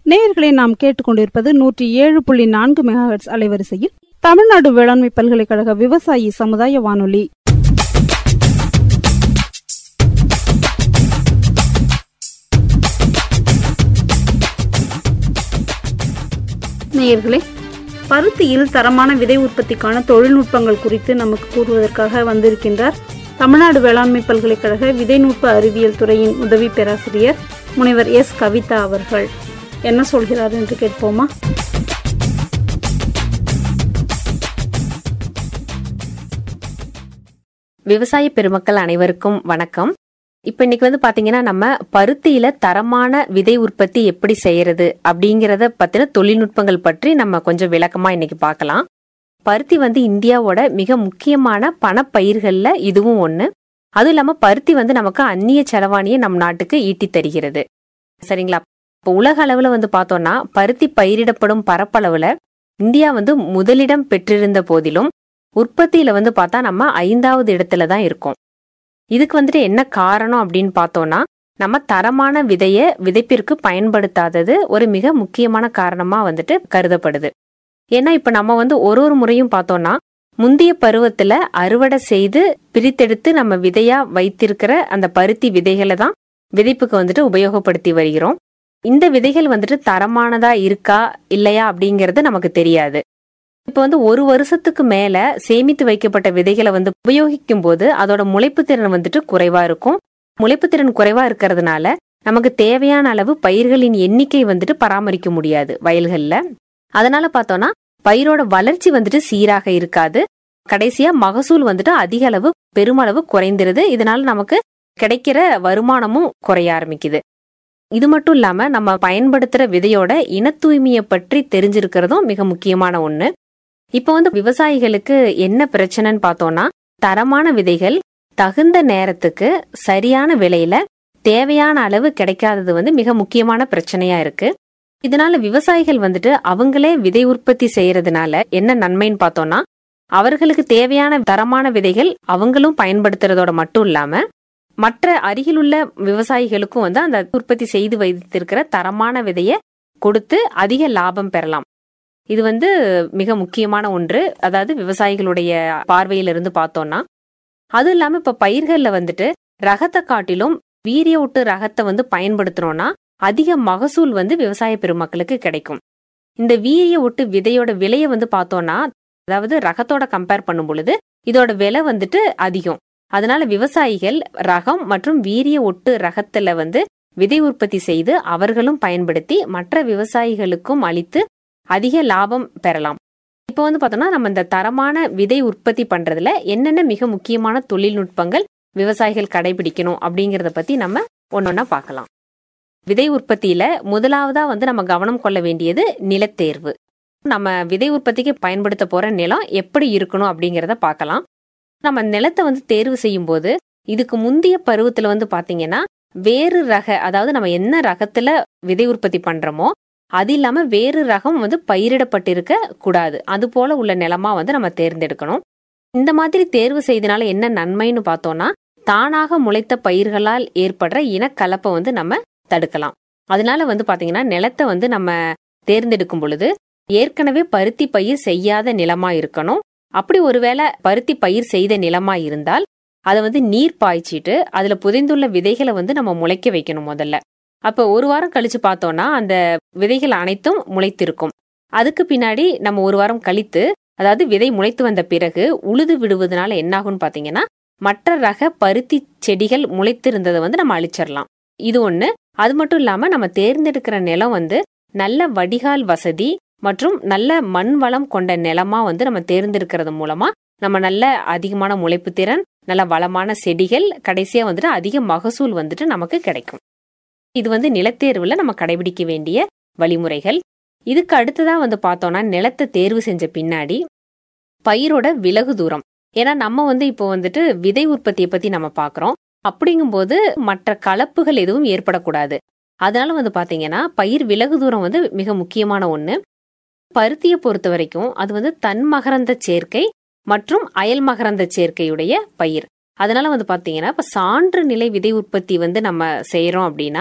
நேயர்களை நாம் கேட்டுக்கொண்டிருப்பது நூற்றி ஏழு புள்ளி நான்கு மெகாஹெட்ஸ் அலைவரிசையில் தமிழ்நாடு வேளாண்மை பல்கலைக்கழக விவசாயி சமுதாய வானொலி நேயர்களே பருத்தியில் தரமான விதை உற்பத்திக்கான தொழில்நுட்பங்கள் குறித்து நமக்கு கூறுவதற்காக வந்திருக்கின்றார் தமிழ்நாடு வேளாண்மை பல்கலைக்கழக விதைநுட்ப அறிவியல் துறையின் உதவி பேராசிரியர் முனைவர் எஸ் கவிதா அவர்கள் என்ன சொல்கிறார் என்று கேட்போமா விவசாய பெருமக்கள் அனைவருக்கும் வணக்கம் இப்ப இன்னைக்கு வந்து பாத்தீங்கன்னா நம்ம பருத்தியில தரமான விதை உற்பத்தி எப்படி செய்யறது அப்படிங்கறத பத்தின தொழில்நுட்பங்கள் பற்றி நம்ம கொஞ்சம் விளக்கமா இன்னைக்கு பார்க்கலாம் பருத்தி வந்து இந்தியாவோட மிக முக்கியமான பணப்பயிர்கள்ல இதுவும் ஒண்ணு அதுவும் இல்லாம பருத்தி வந்து நமக்கு அந்நிய செலவாணியை நம் நாட்டுக்கு ஈட்டி தருகிறது சரிங்களா இப்போ உலக அளவுல வந்து பார்த்தோம்னா பருத்தி பயிரிடப்படும் பரப்பளவுல இந்தியா வந்து முதலிடம் பெற்றிருந்த போதிலும் உற்பத்தியில வந்து பார்த்தா நம்ம ஐந்தாவது இடத்துல தான் இருக்கோம் இதுக்கு வந்துட்டு என்ன காரணம் அப்படின்னு பார்த்தோம்னா நம்ம தரமான விதைய விதைப்பிற்கு பயன்படுத்தாதது ஒரு மிக முக்கியமான காரணமா வந்துட்டு கருதப்படுது ஏன்னா இப்ப நம்ம வந்து ஒரு ஒரு முறையும் பார்த்தோம்னா முந்தைய பருவத்துல அறுவடை செய்து பிரித்தெடுத்து நம்ம விதையா வைத்திருக்கிற அந்த பருத்தி விதைகளை தான் விதைப்புக்கு வந்துட்டு உபயோகப்படுத்தி வருகிறோம் இந்த விதைகள் வந்துட்டு தரமானதா இருக்கா இல்லையா அப்படிங்கறது நமக்கு தெரியாது இப்போ வந்து ஒரு வருஷத்துக்கு மேல சேமித்து வைக்கப்பட்ட விதைகளை வந்து உபயோகிக்கும் போது அதோட முளைப்பு திறன் வந்துட்டு குறைவா இருக்கும் முளைப்பு திறன் குறைவா இருக்கிறதுனால நமக்கு தேவையான அளவு பயிர்களின் எண்ணிக்கை வந்துட்டு பராமரிக்க முடியாது வயல்கள்ல அதனால பார்த்தோம்னா பயிரோட வளர்ச்சி வந்துட்டு சீராக இருக்காது கடைசியா மகசூல் வந்துட்டு அதிக அளவு பெருமளவு குறைந்துருது இதனால நமக்கு கிடைக்கிற வருமானமும் குறைய ஆரம்பிக்குது இது மட்டும் இல்லாம நம்ம பயன்படுத்துற விதையோட இன தூய்மையை பற்றி தெரிஞ்சிருக்கிறதும் மிக முக்கியமான ஒண்ணு இப்போ வந்து விவசாயிகளுக்கு என்ன பிரச்சனைன்னு பார்த்தோம்னா தரமான விதைகள் தகுந்த நேரத்துக்கு சரியான விலையில தேவையான அளவு கிடைக்காதது வந்து மிக முக்கியமான பிரச்சனையா இருக்கு இதனால விவசாயிகள் வந்துட்டு அவங்களே விதை உற்பத்தி செய்யறதுனால என்ன நன்மைன்னு பார்த்தோம்னா அவர்களுக்கு தேவையான தரமான விதைகள் அவங்களும் பயன்படுத்துறதோட மட்டும் இல்லாம மற்ற அருகிலுள்ள விவசாயிகளுக்கும் வந்து அந்த உற்பத்தி செய்து வைத்திருக்கிற தரமான விதைய கொடுத்து அதிக லாபம் பெறலாம் இது வந்து மிக முக்கியமான ஒன்று அதாவது விவசாயிகளுடைய பார்வையிலிருந்து பார்த்தோம்னா அதுவும் இல்லாம இப்ப பயிர்கள்ல வந்துட்டு ரகத்தை காட்டிலும் வீரிய விட்டு ரகத்தை வந்து பயன்படுத்துறோம்னா அதிக மகசூல் வந்து விவசாய பெருமக்களுக்கு கிடைக்கும் இந்த வீரிய ஒட்டு விதையோட விலையை வந்து பார்த்தோம்னா அதாவது ரகத்தோட கம்பேர் பண்ணும் பொழுது இதோட விலை வந்துட்டு அதிகம் அதனால விவசாயிகள் ரகம் மற்றும் வீரிய ஒட்டு ரகத்துல வந்து விதை உற்பத்தி செய்து அவர்களும் பயன்படுத்தி மற்ற விவசாயிகளுக்கும் அளித்து அதிக லாபம் பெறலாம் இப்போ வந்து பார்த்தோம்னா நம்ம இந்த தரமான விதை உற்பத்தி பண்றதுல என்னென்ன மிக முக்கியமான தொழில்நுட்பங்கள் விவசாயிகள் கடைபிடிக்கணும் அப்படிங்கறத பத்தி நம்ம ஒன்னொன்னா பார்க்கலாம் விதை உற்பத்தியில முதலாவதா வந்து நம்ம கவனம் கொள்ள வேண்டியது நிலத்தேர்வு நம்ம விதை உற்பத்திக்கு பயன்படுத்த போற நிலம் எப்படி இருக்கணும் அப்படிங்கறத பார்க்கலாம் நம்ம நிலத்தை வந்து தேர்வு செய்யும் போது இதுக்கு முந்தைய பருவத்துல வந்து பாத்தீங்கன்னா வேறு ரக அதாவது நம்ம என்ன ரகத்துல விதை உற்பத்தி பண்றோமோ அது இல்லாம வேறு ரகம் வந்து பயிரிடப்பட்டிருக்க கூடாது அது போல உள்ள நிலமா வந்து நம்ம தேர்ந்தெடுக்கணும் இந்த மாதிரி தேர்வு செய்தனால என்ன நன்மைன்னு பார்த்தோம்னா தானாக முளைத்த பயிர்களால் ஏற்படுற இனக்கலப்பை வந்து நம்ம தடுக்கலாம் அதனால வந்து பாத்தீங்கன்னா நிலத்தை வந்து நம்ம தேர்ந்தெடுக்கும் பொழுது ஏற்கனவே பருத்தி பயிர் செய்யாத நிலமா இருக்கணும் அப்படி ஒருவேளை பருத்தி பயிர் செய்த நிலமா இருந்தால் அதை வந்து நீர் பாய்ச்சிட்டு அதுல புதைந்துள்ள விதைகளை வந்து நம்ம முளைக்க வைக்கணும் முதல்ல அப்ப ஒரு வாரம் கழிச்சு பார்த்தோம்னா அந்த விதைகள் அனைத்தும் முளைத்திருக்கும் அதுக்கு பின்னாடி நம்ம ஒரு வாரம் கழித்து அதாவது விதை முளைத்து வந்த பிறகு உழுது விடுவதனால என்னாகும்னு பாத்தீங்கன்னா மற்ற ரக பருத்தி செடிகள் முளைத்திருந்ததை வந்து நம்ம அழிச்சிடலாம் இது ஒண்ணு அது மட்டும் இல்லாம நம்ம தேர்ந்தெடுக்கிற நிலம் வந்து நல்ல வடிகால் வசதி மற்றும் நல்ல மண் வளம் கொண்ட நிலமா வந்து நம்ம தேர்ந்தெடுக்கிறது மூலமா நம்ம நல்ல அதிகமான முளைப்பு திறன் நல்ல வளமான செடிகள் கடைசியா வந்துட்டு அதிக மகசூல் வந்துட்டு நமக்கு கிடைக்கும் இது வந்து நிலத்தேர்வுல நம்ம கடைபிடிக்க வேண்டிய வழிமுறைகள் இதுக்கு அடுத்ததா வந்து பார்த்தோம்னா நிலத்தை தேர்வு செஞ்ச பின்னாடி பயிரோட விலகு தூரம் ஏன்னா நம்ம வந்து இப்போ வந்துட்டு விதை உற்பத்தியை பத்தி நம்ம பாக்குறோம் அப்படிங்கும்போது மற்ற கலப்புகள் எதுவும் ஏற்படக்கூடாது அதனால வந்து பாத்தீங்கன்னா பயிர் விலகு தூரம் வந்து மிக முக்கியமான ஒண்ணு பருத்தியை பொறுத்த வரைக்கும் அது வந்து தன் மகரந்த சேர்க்கை மற்றும் அயல் மகரந்த சேர்க்கையுடைய பயிர் அதனால வந்து பாத்தீங்கன்னா இப்ப சான்று நிலை விதை உற்பத்தி வந்து நம்ம செய்யறோம் அப்படின்னா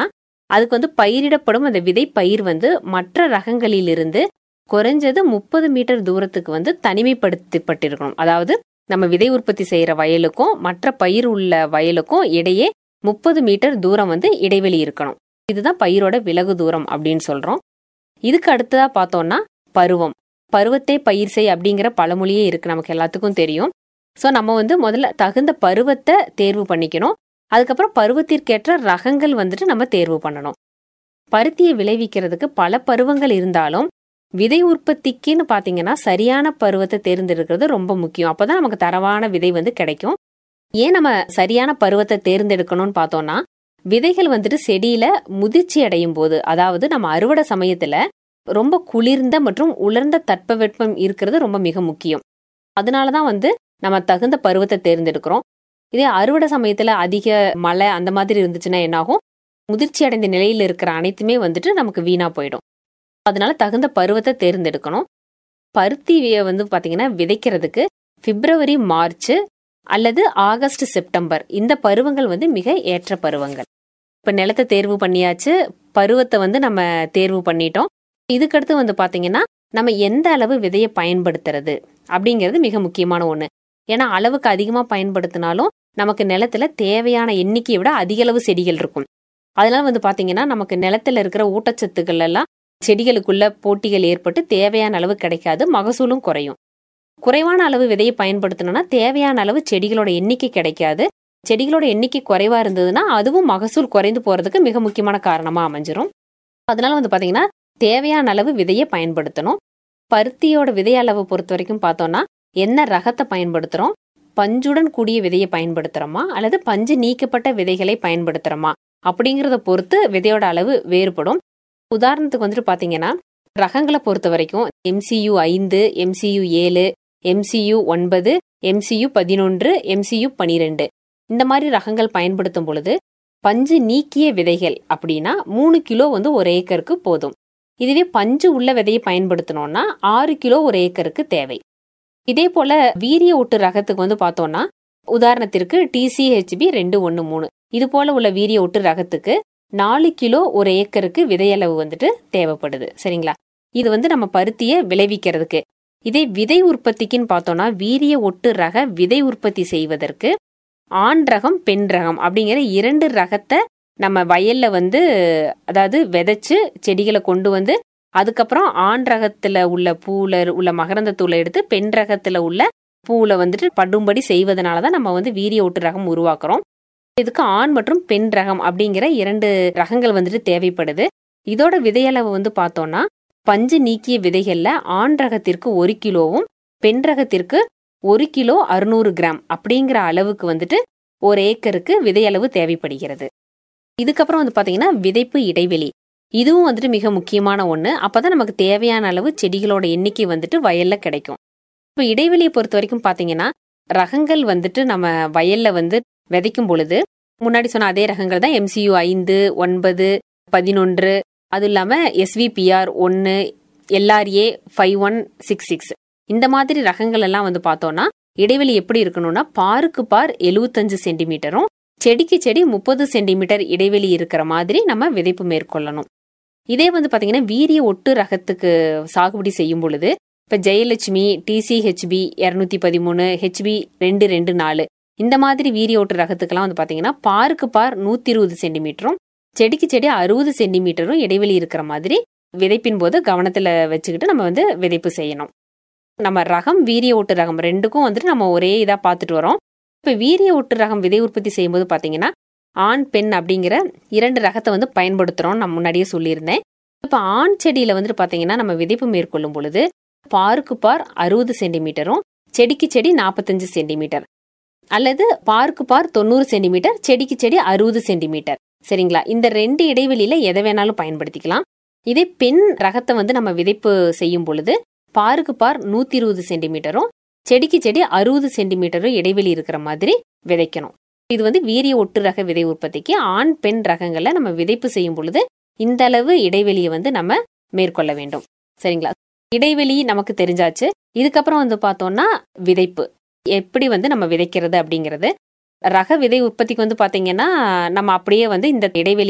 அதுக்கு வந்து பயிரிடப்படும் அந்த விதை பயிர் வந்து மற்ற ரகங்களிலிருந்து குறைஞ்சது முப்பது மீட்டர் தூரத்துக்கு வந்து தனிமைப்படுத்தப்பட்டிருக்கணும் அதாவது நம்ம விதை உற்பத்தி செய்யற வயலுக்கும் மற்ற பயிர் உள்ள வயலுக்கும் இடையே முப்பது மீட்டர் தூரம் வந்து இடைவெளி இருக்கணும் இதுதான் பயிரோட விலகு தூரம் அப்படின்னு சொல்றோம் இதுக்கு அடுத்ததா பார்த்தோம்னா பருவம் பருவத்தை பயிர் செய் அப்படிங்கிற பழமொழியே இருக்கு நமக்கு எல்லாத்துக்கும் தெரியும் ஸோ நம்ம வந்து முதல்ல தகுந்த பருவத்தை தேர்வு பண்ணிக்கணும் அதுக்கப்புறம் பருவத்திற்கேற்ற ரகங்கள் வந்துட்டு நம்ம தேர்வு பண்ணணும் பருத்தியை விளைவிக்கிறதுக்கு பல பருவங்கள் இருந்தாலும் விதை உற்பத்திக்குன்னு பாத்தீங்கன்னா சரியான பருவத்தை தேர்ந்தெடுக்கிறது ரொம்ப முக்கியம் அப்பதான் நமக்கு தரவான விதை வந்து கிடைக்கும் ஏன் நம்ம சரியான பருவத்தை தேர்ந்தெடுக்கணும்னு பார்த்தோம்னா விதைகள் வந்துட்டு செடியில முதிர்ச்சி அடையும் போது அதாவது நம்ம அறுவடை சமயத்துல ரொம்ப குளிர்ந்த மற்றும் உலர்ந்த தட்பவெப்பம் இருக்கிறது ரொம்ப மிக முக்கியம் அதனாலதான் வந்து நம்ம தகுந்த பருவத்தை தேர்ந்தெடுக்கிறோம் இதே அறுவடை சமயத்துல அதிக மழை அந்த மாதிரி இருந்துச்சுன்னா என்னாகும் முதிர்ச்சி அடைந்த நிலையில இருக்கிற அனைத்துமே வந்துட்டு நமக்கு வீணா போயிடும் அதனால தகுந்த பருவத்தை தேர்ந்தெடுக்கணும் பருத்தியை வந்து பாத்தீங்கன்னா விதைக்கிறதுக்கு பிப்ரவரி மார்ச் அல்லது ஆகஸ்ட் செப்டம்பர் இந்த பருவங்கள் வந்து மிக ஏற்ற பருவங்கள் இப்ப நிலத்தை தேர்வு பண்ணியாச்சு பருவத்தை வந்து நம்ம தேர்வு பண்ணிட்டோம் இதுக்கடுத்து வந்து பாத்தீங்கன்னா நம்ம எந்த அளவு விதையை பயன்படுத்துறது அப்படிங்கிறது மிக முக்கியமான ஒண்ணு ஏன்னா அளவுக்கு அதிகமா பயன்படுத்தினாலும் நமக்கு நிலத்துல தேவையான எண்ணிக்கையை விட அதிக அளவு செடிகள் இருக்கும் அதனால வந்து பாத்தீங்கன்னா நமக்கு நிலத்துல இருக்கிற ஊட்டச்சத்துக்கள் எல்லாம் செடிகளுக்குள்ள போட்டிகள் ஏற்பட்டு தேவையான அளவு கிடைக்காது மகசூலும் குறையும் குறைவான அளவு விதையை பயன்படுத்தணும்னா தேவையான அளவு செடிகளோட எண்ணிக்கை கிடைக்காது செடிகளோட எண்ணிக்கை குறைவா இருந்ததுன்னா அதுவும் மகசூல் குறைந்து போறதுக்கு மிக முக்கியமான காரணமா அமைஞ்சிரும் அதனால வந்து பாத்தீங்கன்னா தேவையான அளவு விதையை பயன்படுத்தணும் பருத்தியோட விதை அளவு பொறுத்த வரைக்கும் பார்த்தோம்னா என்ன ரகத்தை பயன்படுத்துறோம் பஞ்சுடன் கூடிய விதையை பயன்படுத்துறோமா அல்லது பஞ்சு நீக்கப்பட்ட விதைகளை பயன்படுத்துறோமா அப்படிங்கிறத பொறுத்து விதையோட அளவு வேறுபடும் உதாரணத்துக்கு வந்துட்டு பாத்தீங்கன்னா ரகங்களை பொறுத்த வரைக்கும் எம்சியு ஐந்து எம்சியு ஏழு எம்சியு ஒன்பது எம்சியு பதினொன்று எம்சியு பனிரெண்டு இந்த மாதிரி ரகங்கள் பயன்படுத்தும் பொழுது பஞ்சு நீக்கிய விதைகள் அப்படின்னா மூணு கிலோ வந்து ஒரு ஏக்கருக்கு போதும் இதுவே பஞ்சு உள்ள விதையை பயன்படுத்தணும்னா ஆறு கிலோ ஒரு ஏக்கருக்கு தேவை இதே போல வீரிய ஒட்டு ரகத்துக்கு வந்து பார்த்தோம்னா உதாரணத்திற்கு டிசிஹெச்பி ரெண்டு ஒன்று மூணு இது போல உள்ள வீரிய ஒட்டு ரகத்துக்கு நாலு கிலோ ஒரு ஏக்கருக்கு விதையளவு வந்துட்டு தேவைப்படுது சரிங்களா இது வந்து நம்ம பருத்தியை விளைவிக்கிறதுக்கு இதே விதை உற்பத்திக்குன்னு பார்த்தோம்னா வீரிய ஒட்டு ரக விதை உற்பத்தி செய்வதற்கு ஆண் ரகம் பெண் ரகம் அப்படிங்கிற இரண்டு ரகத்தை நம்ம வயல்ல வந்து அதாவது விதைச்சு செடிகளை கொண்டு வந்து அதுக்கப்புறம் ஆண் ரகத்துல உள்ள பூல உள்ள மகரந்த தூளை எடுத்து பெண் ரகத்துல உள்ள பூல வந்துட்டு படும்படி செய்வதனால தான் நம்ம வந்து வீரிய ஒட்டு ரகம் உருவாக்குறோம் இதுக்கு ஆண் மற்றும் பெண் ரகம் அப்படிங்கிற இரண்டு ரகங்கள் வந்துட்டு தேவைப்படுது இதோட விதையளவு வந்து பார்த்தோம்னா பஞ்சு நீக்கிய விதைகள்ல ஆண் ரகத்திற்கு ஒரு கிலோவும் பெண் ரகத்திற்கு ஒரு கிலோ அறுநூறு கிராம் அப்படிங்கிற அளவுக்கு வந்துட்டு ஒரு ஏக்கருக்கு விதையளவு தேவைப்படுகிறது இதுக்கப்புறம் வந்து பாத்தீங்கன்னா விதைப்பு இடைவெளி இதுவும் வந்துட்டு மிக முக்கியமான ஒன்று அப்பதான் நமக்கு தேவையான அளவு செடிகளோட எண்ணிக்கை வந்துட்டு வயல்ல கிடைக்கும் இப்போ இடைவெளியை பொறுத்த வரைக்கும் பாத்தீங்கன்னா ரகங்கள் வந்துட்டு நம்ம வயல்ல வந்து விதைக்கும் பொழுது முன்னாடி சொன்ன அதே ரகங்கள் தான் எம்சியு ஐந்து ஒன்பது பதினொன்று அது இல்லாம எஸ்விபிஆர் ஒன்று LRA five one six six இந்த மாதிரி ரகங்கள் எல்லாம் வந்து பார்த்தோம்னா இடைவெளி எப்படி இருக்கணும்னா பாருக்கு பார் எழுபத்தஞ்சு சென்டிமீட்டரும் செடிக்கு செடி முப்பது சென்டிமீட்டர் இடைவெளி இருக்கிற மாதிரி நம்ம விதைப்பு மேற்கொள்ளணும் இதே வந்து பாத்தீங்கன்னா வீரிய ஒட்டு ரகத்துக்கு சாகுபடி செய்யும் பொழுது இப்ப ஜெயலட்சுமி டிசிஹெச்பி இரநூத்தி பதிமூணு ஹெச்பி ரெண்டு ரெண்டு நாலு இந்த மாதிரி வீரிய ஒட்டு ரகத்துக்கெல்லாம் வந்து பாத்தீங்கன்னா பாருக்கு பார் நூத்தி இருபது சென்டிமீட்டரும் செடிக்கு செடி அறுபது சென்டிமீட்டரும் இடைவெளி இருக்கிற மாதிரி விதைப்பின் போது கவனத்துல வச்சுக்கிட்டு நம்ம வந்து விதைப்பு செய்யணும் நம்ம ரகம் வீரிய ஒட்டு ரகம் ரெண்டுக்கும் வந்துட்டு நம்ம ஒரே இதா பார்த்துட்டு வரோம் இப்ப வீரிய ஒட்டு ரகம் விதை உற்பத்தி செய்யும்போது பாத்தீங்கன்னா ஆண் பெண் அப்படிங்கிற இரண்டு ரகத்தை வந்து பயன்படுத்துறோம் நான் முன்னாடியே சொல்லியிருந்தேன் இப்ப ஆண் செடியில வந்துட்டு பாத்தீங்கன்னா நம்ம விதைப்பு மேற்கொள்ளும் பொழுது பாருக்கு பார் அறுபது சென்டிமீட்டரும் செடிக்கு செடி நாற்பத்தஞ்சு சென்டிமீட்டர் அல்லது பாருக்கு பார் தொண்ணூறு சென்டிமீட்டர் செடிக்கு செடி அறுபது சென்டிமீட்டர் சரிங்களா இந்த ரெண்டு இடைவெளியில எதை வேணாலும் பயன்படுத்திக்கலாம் இதே பெண் ரகத்தை வந்து நம்ம விதைப்பு செய்யும் பொழுது பாருக்கு பார் நூத்தி இருபது சென்டிமீட்டரும் செடிக்கு செடி அறுபது சென்டிமீட்டரும் இடைவெளி இருக்கிற மாதிரி விதைக்கணும் இது வந்து வீரிய ஒட்டு ரக விதை உற்பத்திக்கு ஆண் பெண் ரகங்களை நம்ம விதைப்பு செய்யும் பொழுது இந்த அளவு இடைவெளியை வந்து நம்ம மேற்கொள்ள வேண்டும் சரிங்களா இடைவெளி நமக்கு தெரிஞ்சாச்சு இதுக்கப்புறம் வந்து பார்த்தோம்னா விதைப்பு எப்படி வந்து நம்ம விதைக்கிறது அப்படிங்கிறது ரக விதை உற்பத்திக்கு வந்து பாத்தீங்கன்னா நம்ம அப்படியே வந்து இந்த இடைவெளியில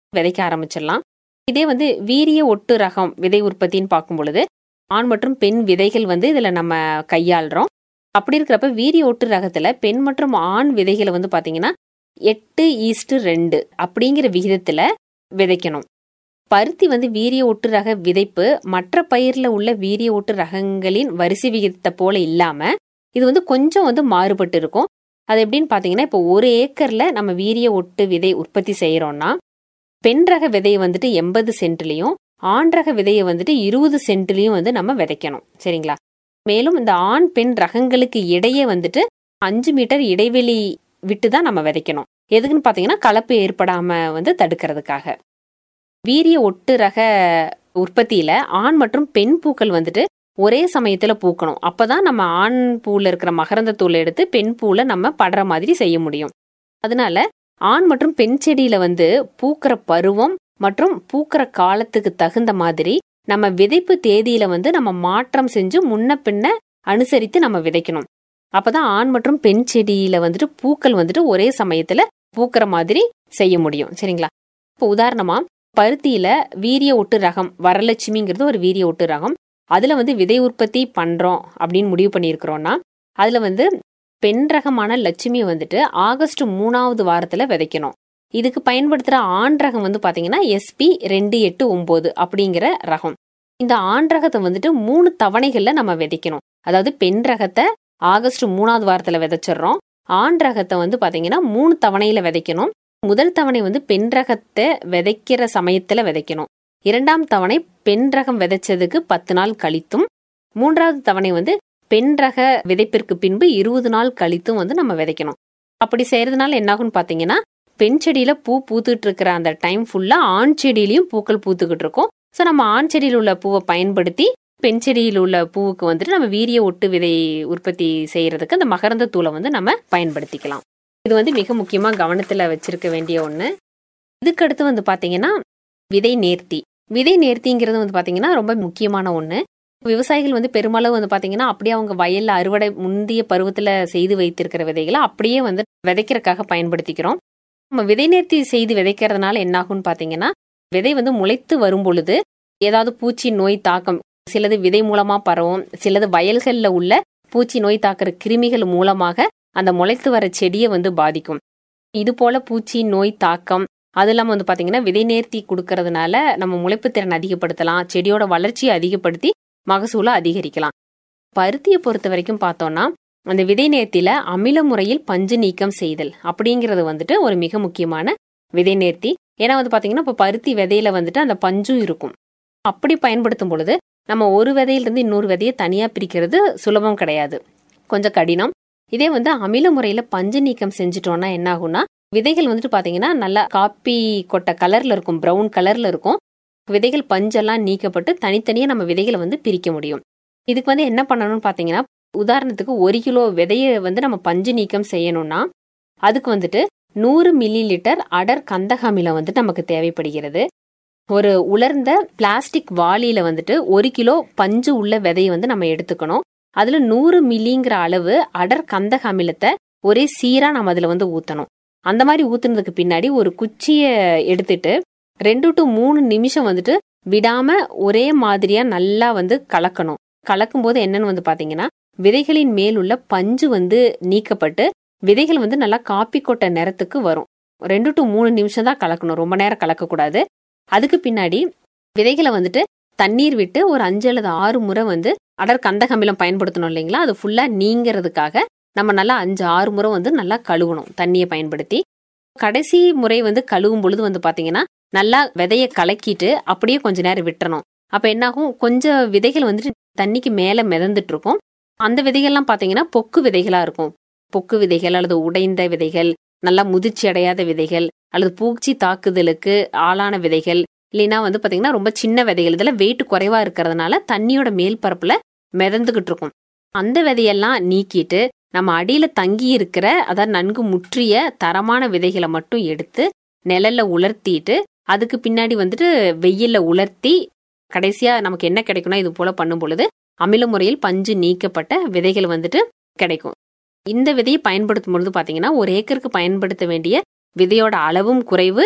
விதைக்க ஆரம்பிச்சிடலாம் இதே வந்து வீரிய ஒட்டு ரகம் விதை உற்பத்தின்னு பார்க்கும் பொழுது ஆண் மற்றும் பெண் விதைகள் வந்து இதில் நம்ம கையாளுறோம் அப்படி இருக்கிறப்ப வீரிய ஒட்டு ரகத்துல பெண் மற்றும் ஆண் விதைகளை வந்து பாத்தீங்கன்னா எட்டு ஈஸ்ட் ரெண்டு அப்படிங்கிற விகிதத்துல விதைக்கணும் பருத்தி வந்து வீரிய ஒட்டு ரக விதைப்பு மற்ற பயிர்ல உள்ள வீரிய ஒட்டு ரகங்களின் வரிசை விகிதத்தை போல இல்லாம இது வந்து கொஞ்சம் வந்து மாறுபட்டு இருக்கும் அது எப்படின்னு பாத்தீங்கன்னா இப்போ ஒரு ஏக்கர்ல நம்ம வீரிய ஒட்டு விதை உற்பத்தி செய்யறோம்னா பெண் ரக விதையை வந்துட்டு எண்பது சென்ட்லயும் ஆண் ரக விதையை வந்துட்டு இருபது சென்ட்லயும் வந்து நம்ம விதைக்கணும் சரிங்களா மேலும் இந்த ஆண் பெண் ரகங்களுக்கு இடையே வந்துட்டு அஞ்சு மீட்டர் இடைவெளி விட்டு தான் நம்ம விதைக்கணும் எதுக்குன்னு பார்த்தீங்கன்னா கலப்பு ஏற்படாம வந்து தடுக்கிறதுக்காக வீரிய ஒட்டு ரக உற்பத்தியில ஆண் மற்றும் பெண் பூக்கள் வந்துட்டு ஒரே சமயத்துல பூக்கணும் அப்பதான் நம்ம ஆண் பூல இருக்கிற மகரந்த தூளை எடுத்து பெண் பூல நம்ம படுற மாதிரி செய்ய முடியும் அதனால ஆண் மற்றும் பெண் செடியில வந்து பூக்கிற பருவம் மற்றும் பூக்கிற காலத்துக்கு தகுந்த மாதிரி நம்ம விதைப்பு தேதியில வந்து நம்ம மாற்றம் செஞ்சு முன்ன பின்ன அனுசரித்து நம்ம விதைக்கணும் அப்பதான் ஆண் மற்றும் பெண் செடியில வந்துட்டு பூக்கள் வந்துட்டு ஒரே சமயத்துல பூக்கிற மாதிரி செய்ய முடியும் சரிங்களா இப்போ உதாரணமா பருத்தியில வீரிய ஒட்டு ரகம் வரலட்சுமிங்கிறது ஒரு வீரிய ஒட்டு ரகம் அதுல வந்து விதை உற்பத்தி பண்றோம் அப்படின்னு முடிவு பண்ணியிருக்கிறோம்னா அதுல வந்து பெண் ரகமான லட்சுமி வந்துட்டு ஆகஸ்ட் மூணாவது வாரத்துல விதைக்கணும் இதுக்கு பயன்படுத்துற ஆண் ரகம் வந்து பாத்தீங்கன்னா எஸ்பி ரெண்டு எட்டு ஒன்பது அப்படிங்கிற ரகம் இந்த ஆண் ரகத்தை வந்துட்டு மூணு தவணைகள்ல நம்ம விதைக்கணும் அதாவது பெண் ரகத்தை ஆகஸ்ட் மூணாவது வாரத்துல விதைச்சிடுறோம் ஆண் ரகத்தை வந்து பாத்தீங்கன்னா மூணு தவணையில விதைக்கணும் முதல் தவணை வந்து பெண் ரகத்தை விதைக்கிற சமயத்துல விதைக்கணும் இரண்டாம் தவணை பெண் ரகம் விதைச்சதுக்கு பத்து நாள் கழித்தும் மூன்றாவது தவணை வந்து பெண் ரக விதைப்பிற்கு பின்பு இருபது நாள் கழித்தும் வந்து நம்ம விதைக்கணும் அப்படி செய்யறதுனால என்னாகும்னு பாத்தீங்கன்னா பெண் செடியில பூ பூத்துட்டு இருக்கிற அந்த டைம் ஃபுல்லா ஆண் செடியிலையும் பூக்கள் பூத்துக்கிட்டு இருக்கும் ஸோ நம்ம ஆண் செடியில் உள்ள பூவை பயன்படுத்தி பெண் செடியில் உள்ள பூவுக்கு வந்துட்டு நம்ம வீரிய ஒட்டு விதை உற்பத்தி செய்யறதுக்கு அந்த மகரந்த தூளை வந்து நம்ம பயன்படுத்திக்கலாம் இது வந்து மிக முக்கியமா கவனத்துல வச்சிருக்க வேண்டிய ஒண்ணு இதுக்கு அடுத்து வந்து பாத்தீங்கன்னா விதை நேர்த்தி விதை நேர்த்திங்கிறது வந்து பாத்தீங்கன்னா ரொம்ப முக்கியமான ஒண்ணு விவசாயிகள் வந்து பெருமளவு வந்து பாத்தீங்கன்னா அப்படியே அவங்க வயல்ல அறுவடை முந்தைய பருவத்துல செய்து வைத்திருக்கிற விதைகளை அப்படியே வந்து விதைக்கிறதுக்காக பயன்படுத்திக்கிறோம் நம்ம விதை நேர்த்தி செய்து விதைக்கிறதுனால என்னாகும்னு பாத்தீங்கன்னா விதை வந்து முளைத்து வரும் பொழுது ஏதாவது பூச்சி நோய் தாக்கம் சிலது விதை மூலமா பரவும் சிலது வயல்கள்ல உள்ள பூச்சி நோய் தாக்குற கிருமிகள் மூலமாக அந்த முளைத்து வர செடியை வந்து பாதிக்கும் இது போல பூச்சி நோய் தாக்கம் அது இல்லாமல் வந்து பார்த்தீங்கன்னா விதை நேர்த்தி கொடுக்கறதுனால நம்ம முளைப்பு திறன் அதிகப்படுத்தலாம் செடியோட வளர்ச்சியை அதிகப்படுத்தி மகசூலை அதிகரிக்கலாம் பருத்தியை பொறுத்த வரைக்கும் பார்த்தோம்னா அந்த விதை நேர்த்தியில அமில முறையில் பஞ்சு நீக்கம் செய்தல் அப்படிங்கிறது வந்துட்டு ஒரு மிக முக்கியமான விதை நேர்த்தி ஏன்னா வந்து பார்த்தீங்கன்னா இப்போ பருத்தி விதையில வந்துட்டு அந்த பஞ்சும் இருக்கும் அப்படி பயன்படுத்தும் பொழுது நம்ம ஒரு விதையிலிருந்து இன்னொரு விதையை தனியாக பிரிக்கிறது சுலபம் கிடையாது கொஞ்சம் கடினம் இதே வந்து அமில முறையில் பஞ்சு நீக்கம் செஞ்சுட்டோம்னா என்ன ஆகும்னா விதைகள் வந்துட்டு பார்த்தீங்கன்னா நல்லா காப்பி கொட்டை கலரில் இருக்கும் ப்ரௌன் கலரில் இருக்கும் விதைகள் பஞ்செல்லாம் நீக்கப்பட்டு தனித்தனியாக நம்ம விதைகளை வந்து பிரிக்க முடியும் இதுக்கு வந்து என்ன பண்ணணும்னு பார்த்தீங்கன்னா உதாரணத்துக்கு ஒரு கிலோ விதையை வந்து நம்ம பஞ்சு நீக்கம் செய்யணும்னா அதுக்கு வந்துட்டு நூறு மில்லி லிட்டர் அடர் கந்தக அமிலம் வந்துட்டு நமக்கு தேவைப்படுகிறது ஒரு உலர்ந்த பிளாஸ்டிக் வாளியில வந்துட்டு ஒரு கிலோ பஞ்சு உள்ள விதையை வந்து நம்ம எடுத்துக்கணும் அதுல நூறு மில்லிங்கிற அளவு அடர் கந்தக அமிலத்தை ஒரே சீரா நம்ம அதுல வந்து ஊத்தணும் அந்த மாதிரி ஊத்துனதுக்கு பின்னாடி ஒரு குச்சிய எடுத்துட்டு ரெண்டு டு மூணு நிமிஷம் வந்துட்டு விடாம ஒரே மாதிரியா நல்லா வந்து கலக்கணும் கலக்கும் போது என்னன்னு வந்து பாத்தீங்கன்னா விதைகளின் மேல் உள்ள பஞ்சு வந்து நீக்கப்பட்டு விதைகள் வந்து நல்லா காப்பி கொட்ட நிறத்துக்கு வரும் ரெண்டு டு மூணு நிமிஷம் தான் கலக்கணும் ரொம்ப நேரம் கலக்கக்கூடாது அதுக்கு பின்னாடி விதைகளை வந்துட்டு தண்ணீர் விட்டு ஒரு அஞ்சு அல்லது ஆறு முறை வந்து அடர் கந்தக அமிலம் பயன்படுத்தணும் இல்லைங்களா அது ஃபுல்லா நீங்கிறதுக்காக நம்ம நல்லா அஞ்சு ஆறு முறை வந்து நல்லா கழுவணும் தண்ணியை பயன்படுத்தி கடைசி முறை வந்து கழுவும் பொழுது வந்து பாத்தீங்கன்னா நல்லா விதைய கலக்கிட்டு அப்படியே கொஞ்ச நேரம் விட்டுறணும் அப்ப என்னாகும் கொஞ்சம் விதைகள் வந்துட்டு தண்ணிக்கு மேல மிதந்துட்டு இருக்கும் அந்த விதைகள்லாம் பாத்தீங்கன்னா பொக்கு விதைகளா இருக்கும் பொக்கு விதைகள் அல்லது உடைந்த விதைகள் நல்லா முதிர்ச்சி அடையாத விதைகள் அல்லது பூச்சி தாக்குதலுக்கு ஆளான விதைகள் இல்லைன்னா வந்து பாத்தீங்கன்னா ரொம்ப சின்ன விதைகள் இதெல்லாம் வெயிட் குறைவா இருக்கிறதுனால தண்ணியோட மேல் பரப்புல மிதந்துகிட்டு இருக்கும் அந்த விதையெல்லாம் நீக்கிட்டு நம்ம அடியில தங்கி இருக்கிற அதாவது நன்கு முற்றிய தரமான விதைகளை மட்டும் எடுத்து நிழல்ல உலர்த்திட்டு அதுக்கு பின்னாடி வந்துட்டு வெயில்ல உலர்த்தி கடைசியா நமக்கு என்ன கிடைக்கும்னா இது போல பண்ணும் பொழுது அமில முறையில் பஞ்சு நீக்கப்பட்ட விதைகள் வந்துட்டு கிடைக்கும் இந்த விதையை பயன்படுத்தும் பொழுது பாத்தீங்கன்னா ஒரு ஏக்கருக்கு பயன்படுத்த வேண்டிய விதையோட அளவும் குறைவு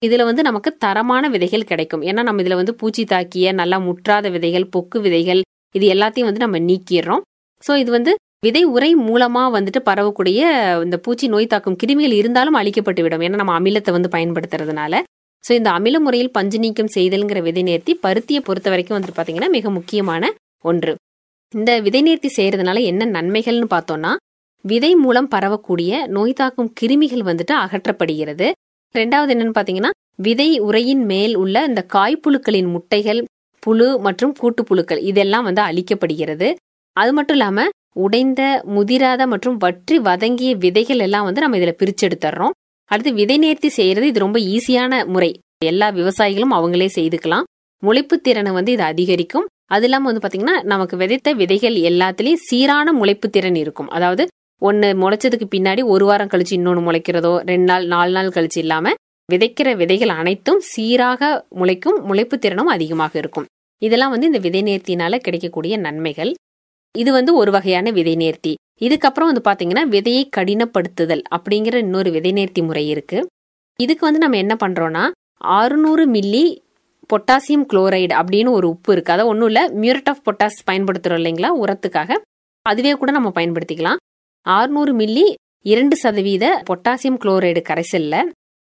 இதுல வந்து நமக்கு தரமான விதைகள் கிடைக்கும் ஏன்னா நம்ம இதுல வந்து பூச்சி தாக்கிய நல்லா முற்றாத விதைகள் பொக்கு விதைகள் இது எல்லாத்தையும் வந்து நம்ம நீக்கிடுறோம் ஸோ இது வந்து விதை உரை மூலமா வந்துட்டு பரவக்கூடிய இந்த பூச்சி நோய் தாக்கும் கிருமிகள் இருந்தாலும் அழிக்கப்பட்டு விடும் ஏன்னா நம்ம அமிலத்தை வந்து பயன்படுத்துறதுனால ஸோ இந்த அமில முறையில் பஞ்சு நீக்கம் செய்தல்ங்கிற விதை நேர்த்தி பருத்தியை பொறுத்த வரைக்கும் வந்துட்டு பார்த்தீங்கன்னா மிக முக்கியமான ஒன்று இந்த விதை நேர்த்தி செய்யறதுனால என்ன நன்மைகள்னு பார்த்தோம்னா விதை மூலம் பரவக்கூடிய நோய் தாக்கும் கிருமிகள் வந்துட்டு அகற்றப்படுகிறது ரெண்டாவது என்னன்னு பார்த்தீங்கன்னா விதை உரையின் மேல் உள்ள இந்த காய்ப்புழுக்களின் முட்டைகள் புழு மற்றும் கூட்டுப்புழுக்கள் இதெல்லாம் வந்து அழிக்கப்படுகிறது அது மட்டும் இல்லாம உடைந்த முதிராத மற்றும் வற்றி வதங்கிய விதைகள் எல்லாம் வந்து நம்ம இதுல பிரிச்செடுத்துறோம் அடுத்து விதை நேர்த்தி செய்யறது இது ரொம்ப ஈஸியான முறை எல்லா விவசாயிகளும் அவங்களே செய்துக்கலாம் முளைப்பு திறனை வந்து இது அதிகரிக்கும் அது இல்லாம வந்து பாத்தீங்கன்னா நமக்கு விதைத்த விதைகள் எல்லாத்துலயும் சீரான முளைப்பு திறன் இருக்கும் அதாவது ஒன்னு முளைச்சதுக்கு பின்னாடி ஒரு வாரம் கழிச்சு இன்னொன்னு முளைக்கிறதோ ரெண்டு நாள் நாலு நாள் கழிச்சு இல்லாம விதைக்கிற விதைகள் அனைத்தும் சீராக முளைக்கும் முளைப்பு திறனும் அதிகமாக இருக்கும் இதெல்லாம் வந்து இந்த விதை நேர்த்தினால கிடைக்கக்கூடிய நன்மைகள் இது வந்து ஒரு வகையான விதை நேர்த்தி இதுக்கப்புறம் வந்து பாத்தீங்கன்னா விதையை கடினப்படுத்துதல் அப்படிங்கிற இன்னொரு விதை நேர்த்தி முறை இருக்கு இதுக்கு வந்து நம்ம என்ன பண்றோம்னா அறுநூறு மில்லி பொட்டாசியம் குளோரைடு அப்படின்னு ஒரு உப்பு இருக்கு அதாவது ஒன்றும் இல்லை மியூரட் ஆஃப் பொட்டாஸ் பயன்படுத்துறோம் இல்லைங்களா உரத்துக்காக அதுவே கூட நம்ம பயன்படுத்திக்கலாம் ஆறுநூறு மில்லி இரண்டு சதவீத பொட்டாசியம் குளோரைடு கரைசல்ல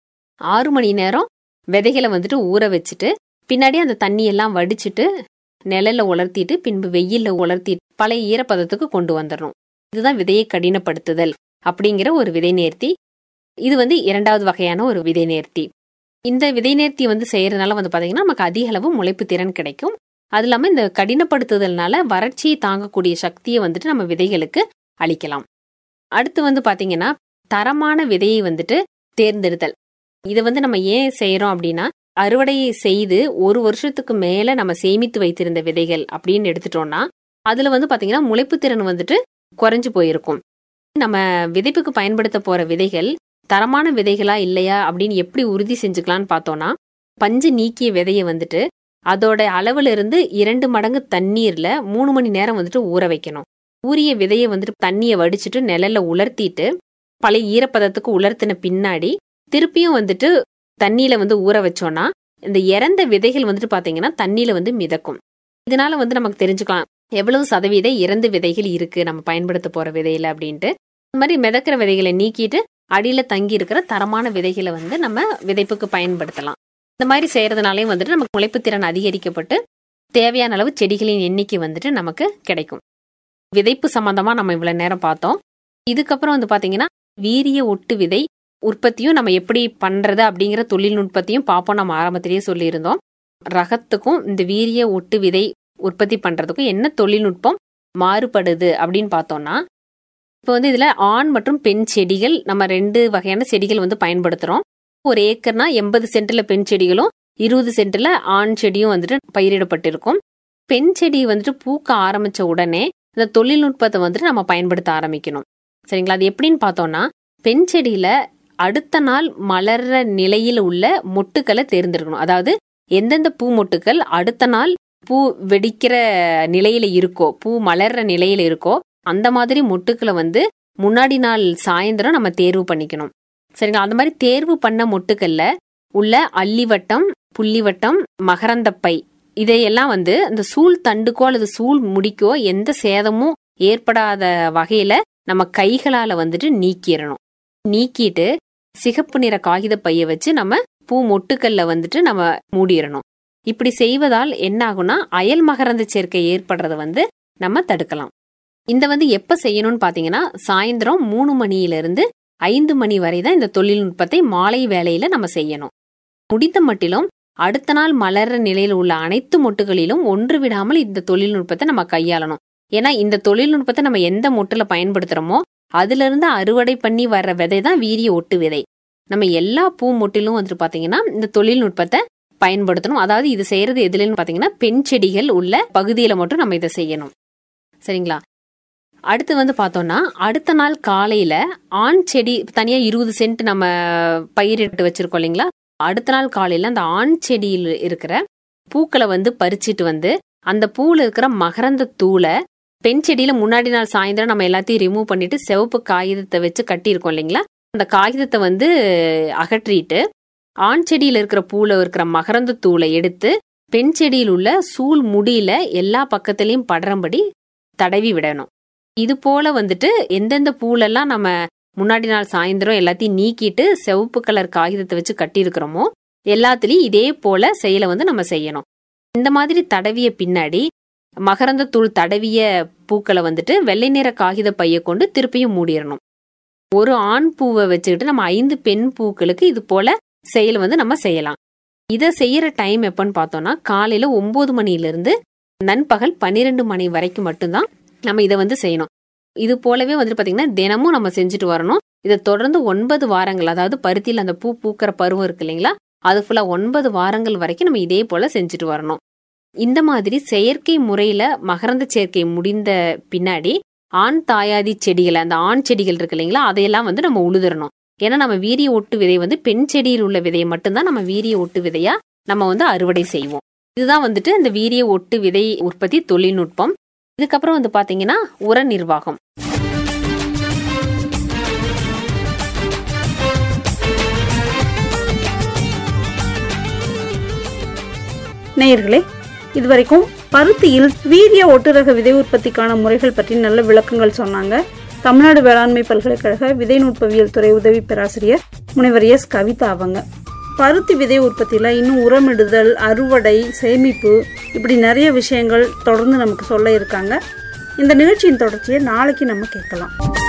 ஆறு மணி நேரம் விதைகளை வந்துட்டு ஊற வச்சுட்டு பின்னாடி அந்த தண்ணி எல்லாம் வடிச்சிட்டு நிழல்ல உலர்த்திட்டு பின்பு வெயில்ல உலர்த்தி பழைய ஈரப்பதத்துக்கு கொண்டு வந்துடணும் இதுதான் விதையை கடினப்படுத்துதல் அப்படிங்கிற ஒரு விதை நேர்த்தி இது வந்து இரண்டாவது வகையான ஒரு விதை நேர்த்தி இந்த விதை நேர்த்தி வந்து செய்யறதுனால வந்து பாத்தீங்கன்னா நமக்கு அதிக அளவு முளைப்பு திறன் கிடைக்கும் அது இல்லாம இந்த கடினப்படுத்துதல்னால வறட்சியை தாங்கக்கூடிய சக்தியை வந்துட்டு நம்ம விதைகளுக்கு அளிக்கலாம் அடுத்து வந்து பாத்தீங்கன்னா தரமான விதையை வந்துட்டு தேர்ந்தெடுத்தல் இதை வந்து நம்ம ஏன் செய்யறோம் அப்படின்னா அறுவடையை செய்து ஒரு வருஷத்துக்கு மேல நம்ம சேமித்து வைத்திருந்த விதைகள் அப்படின்னு எடுத்துட்டோம்னா அதுல வந்து பாத்தீங்கன்னா முளைப்பு திறன் வந்துட்டு குறைஞ்சு போயிருக்கும் நம்ம விதைப்புக்கு பயன்படுத்த போற விதைகள் தரமான விதைகளா இல்லையா அப்படின்னு எப்படி உறுதி செஞ்சுக்கலாம்னு பார்த்தோம்னா பஞ்சு நீக்கிய விதையை வந்துட்டு அதோட அளவுல இருந்து இரண்டு மடங்கு தண்ணீர்ல மூணு மணி நேரம் வந்துட்டு ஊற வைக்கணும் ஊறிய விதையை வந்துட்டு தண்ணியை வடிச்சிட்டு நிழல்ல உலர்த்திட்டு பழைய ஈரப்பதத்துக்கு உலர்த்தின பின்னாடி திருப்பியும் வந்துட்டு தண்ணியில வந்து ஊற வச்சோம்னா இந்த இறந்த விதைகள் வந்துட்டு பாத்தீங்கன்னா தண்ணியில வந்து மிதக்கும் இதனால வந்து நமக்கு தெரிஞ்சுக்கலாம் எவ்வளவு சதவீத இறந்த விதைகள் இருக்கு நம்ம பயன்படுத்த போற விதையில அப்படின்ட்டு இந்த மாதிரி மிதக்கிற விதைகளை நீக்கிட்டு அடியில தங்கி இருக்கிற தரமான விதைகளை வந்து நம்ம விதைப்புக்கு பயன்படுத்தலாம் இந்த மாதிரி செய்யறதுனாலே வந்துட்டு நமக்கு முளைப்பு திறன் அதிகரிக்கப்பட்டு தேவையான அளவு செடிகளின் எண்ணிக்கை வந்துட்டு நமக்கு கிடைக்கும் விதைப்பு சம்பந்தமா நம்ம இவ்வளவு நேரம் பார்த்தோம் இதுக்கப்புறம் வந்து பாத்தீங்கன்னா வீரிய ஒட்டு விதை உற்பத்தியும் நம்ம எப்படி பண்றது அப்படிங்கிற தொழில்நுட்பத்தையும் பார்ப்போம் நம்ம ஆரம்பத்திலேயே சொல்லியிருந்தோம் ரகத்துக்கும் இந்த வீரிய ஒட்டு விதை உற்பத்தி பண்றதுக்கும் என்ன தொழில்நுட்பம் மாறுபடுது அப்படின்னு பார்த்தோம்னா இப்போ வந்து இதுல ஆண் மற்றும் பெண் செடிகள் நம்ம ரெண்டு வகையான செடிகள் வந்து பயன்படுத்துறோம் ஒரு ஏக்கர்னா எண்பது சென்ட்ல பெண் செடிகளும் இருபது சென்ட்ல ஆண் செடியும் வந்துட்டு பயிரிடப்பட்டிருக்கும் பெண் செடி வந்துட்டு பூக்க ஆரம்பிச்ச உடனே இந்த தொழில்நுட்பத்தை வந்துட்டு நம்ம பயன்படுத்த ஆரம்பிக்கணும் சரிங்களா அது எப்படின்னு பார்த்தோம்னா பெண் செடியில அடுத்த நாள் மலர்ற நிலையில் உள்ள மொட்டுக்களை தேர்ந்தெடுக்கணும் அதாவது எந்தெந்த பூ மொட்டுக்கள் அடுத்த நாள் பூ வெடிக்கிற நிலையில இருக்கோ பூ மலர்ற நிலையில இருக்கோ அந்த மாதிரி மொட்டுக்களை வந்து முன்னாடி நாள் சாயந்தரம் நம்ம தேர்வு பண்ணிக்கணும் சரிங்களா அந்த மாதிரி தேர்வு பண்ண மொட்டுக்கள்ல உள்ள அள்ளிவட்டம் புள்ளிவட்டம் மகரந்தப்பை இதையெல்லாம் வந்து அந்த சூழ் தண்டுக்கோ அல்லது சூழ் முடிக்கோ எந்த சேதமும் ஏற்படாத வகையில நம்ம கைகளால வந்துட்டு நீக்கிடணும் நீக்கிட்டு சிகப்பு நிற காகித பைய வச்சு நம்ம பூ மொட்டுக்கல்ல வந்துட்டு நம்ம மூடிடணும் இப்படி செய்வதால் என்ன ஆகும்னா அயல் மகரந்த சேர்க்கை ஏற்படுறத வந்து நம்ம தடுக்கலாம் இந்த வந்து எப்ப செய்யணும்னு பாத்தீங்கன்னா சாயந்தரம் மூணு மணியில இருந்து ஐந்து மணி வரை தான் இந்த தொழில்நுட்பத்தை மாலை வேளையில நம்ம செய்யணும் முடிந்த மட்டிலும் அடுத்த நாள் மலர்ற நிலையில் உள்ள அனைத்து மொட்டுகளிலும் ஒன்று விடாமல் இந்த தொழில்நுட்பத்தை நம்ம கையாளணும் ஏன்னா இந்த தொழில்நுட்பத்தை நம்ம எந்த மொட்டுல பயன்படுத்துறோமோ அதுல இருந்து அறுவடை பண்ணி வர்ற விதை தான் வீரிய ஒட்டு விதை நம்ம எல்லா பூ மொட்டிலும் வந்துட்டு பாத்தீங்கன்னா இந்த தொழில்நுட்பத்தை பயன்படுத்தணும் அதாவது இது செய்யறது எதுலன்னு பாத்தீங்கன்னா பெண் செடிகள் உள்ள பகுதியில மட்டும் நம்ம இதை செய்யணும் சரிங்களா அடுத்து வந்து பார்த்தோம்னா அடுத்த நாள் காலையில ஆண் செடி தனியா இருபது சென்ட் நம்ம பயிரிட்டு வச்சிருக்கோம் இல்லைங்களா அடுத்த நாள் காலையில அந்த ஆண் செடியில் இருக்கிற பூக்களை வந்து பறிச்சிட்டு வந்து அந்த பூவில் இருக்கிற மகரந்த தூளை பெண் செடியில முன்னாடி நாள் சாயந்தரம் நம்ம எல்லாத்தையும் ரிமூவ் பண்ணிட்டு சிவப்பு காகிதத்தை வச்சு கட்டியிருக்கோம் இல்லைங்களா அந்த காகிதத்தை வந்து அகற்றிட்டு ஆண் செடியில இருக்கிற பூல இருக்கிற மகரந்த தூளை எடுத்து பெண் செடியில் உள்ள சூல் முடியில எல்லா பக்கத்துலயும் படுறபடி தடவி விடணும் இது போல வந்துட்டு எந்தெந்த பூலெல்லாம் நம்ம முன்னாடி நாள் சாயந்தரம் எல்லாத்தையும் நீக்கிட்டு சிவப்பு கலர் காகிதத்தை வச்சு கட்டியிருக்கிறோமோ எல்லாத்துலயும் இதே போல செயலை வந்து நம்ம செய்யணும் இந்த மாதிரி தடவிய பின்னாடி மகரந்த தூள் தடவிய பூக்களை வந்துட்டு வெள்ளை நிற காகித பைய கொண்டு திருப்பியும் மூடிடணும் ஒரு ஆண் பூவை வச்சுக்கிட்டு நம்ம ஐந்து பெண் பூக்களுக்கு இது போல செயல் வந்து நம்ம செய்யலாம் இதை செய்யற டைம் எப்பன்னு பார்த்தோம்னா காலையில ஒன்பது மணில இருந்து நண்பகல் பன்னிரெண்டு மணி வரைக்கும் மட்டும்தான் நம்ம இதை வந்து செய்யணும் இது போலவே வந்துட்டு பாத்தீங்கன்னா தினமும் நம்ம செஞ்சுட்டு வரணும் இதை தொடர்ந்து ஒன்பது வாரங்கள் அதாவது பருத்தியில் அந்த பூ பூக்கிற பருவம் இருக்கு இல்லைங்களா அது ஃபுல்லா ஒன்பது வாரங்கள் வரைக்கும் நம்ம இதே போல செஞ்சுட்டு வரணும் இந்த மாதிரி செயற்கை முறையில மகரந்த சேர்க்கை முடிந்த பின்னாடி ஆண் தாயாதி செடிகள் அந்த ஆண் செடிகள் இருக்கு இல்லைங்களா அதையெல்லாம் வந்து நம்ம உழுதுறணும் ஏன்னா நம்ம வீரிய ஒட்டு விதை வந்து பெண் செடியில் உள்ள விதையை மட்டும்தான் நம்ம வீரிய ஒட்டு விதையா நம்ம வந்து அறுவடை செய்வோம் இதுதான் வந்துட்டு இந்த வீரிய ஒட்டு விதை உற்பத்தி தொழில்நுட்பம் இதுக்கப்புறம் வந்து பாத்தீங்கன்னா உர நிர்வாகம் நேயர்களே இதுவரைக்கும் பருத்தியில் வீரிய ஒட்டுரக விதை உற்பத்திக்கான முறைகள் பற்றி நல்ல விளக்கங்கள் சொன்னாங்க தமிழ்நாடு வேளாண்மை பல்கலைக்கழக விதை நுட்பவியல் துறை உதவி பேராசிரியர் முனைவர் எஸ் கவிதா அவங்க பருத்தி விதை உற்பத்தியில் இன்னும் உரமிடுதல் அறுவடை சேமிப்பு இப்படி நிறைய விஷயங்கள் தொடர்ந்து நமக்கு சொல்ல இருக்காங்க இந்த நிகழ்ச்சியின் தொடர்ச்சியை நாளைக்கு நம்ம கேட்கலாம்